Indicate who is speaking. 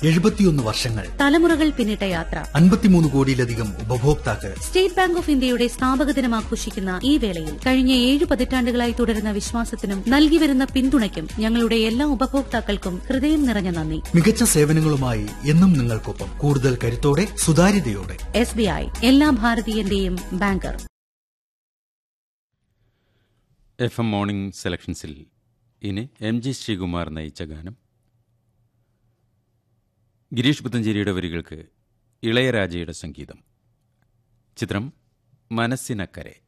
Speaker 1: എഴുപത്തിയൊന്ന് വർഷങ്ങൾ
Speaker 2: തലമുറകൾ പിന്നിട്ട യാത്ര
Speaker 1: അൻപത്തിമൂന്ന് കോടിയിലധികം ഉപഭോക്താക്കൾ
Speaker 2: സ്റ്റേറ്റ് ബാങ്ക് ഓഫ് ഇന്ത്യയുടെ സ്ഥാപക ദിനം ആഘോഷിക്കുന്ന ഈ വേളയിൽ കഴിഞ്ഞ ഏഴ് പതിറ്റാണ്ടുകളായി തുടരുന്ന വിശ്വാസത്തിനും നൽകിവരുന്ന പിന്തുണയ്ക്കും ഞങ്ങളുടെ എല്ലാ ഉപഭോക്താക്കൾക്കും ഹൃദയം നിറഞ്ഞ നന്ദി
Speaker 1: മികച്ച സേവനങ്ങളുമായി എന്നും നിങ്ങൾക്കൊപ്പം കൂടുതൽ കരുത്തോടെ സുതാര്യതയോടെ
Speaker 2: എസ് ബി ഐ എല്ലാ ഭാരതീയന്റെയും ബാങ്കർ
Speaker 3: എഫ് എം മോർണിംഗ് സെലക്ഷൻസിൽ ഇനി എം ജി ശ്രീകുമാർ നയിച്ച ഗാനം ഗിരീഷ് പുത്തഞ്ചേരിയുടെ വരികൾക്ക് ഇളയരാജയുടെ സംഗീതം ചിത്രം മനസ്സിനക്കരെ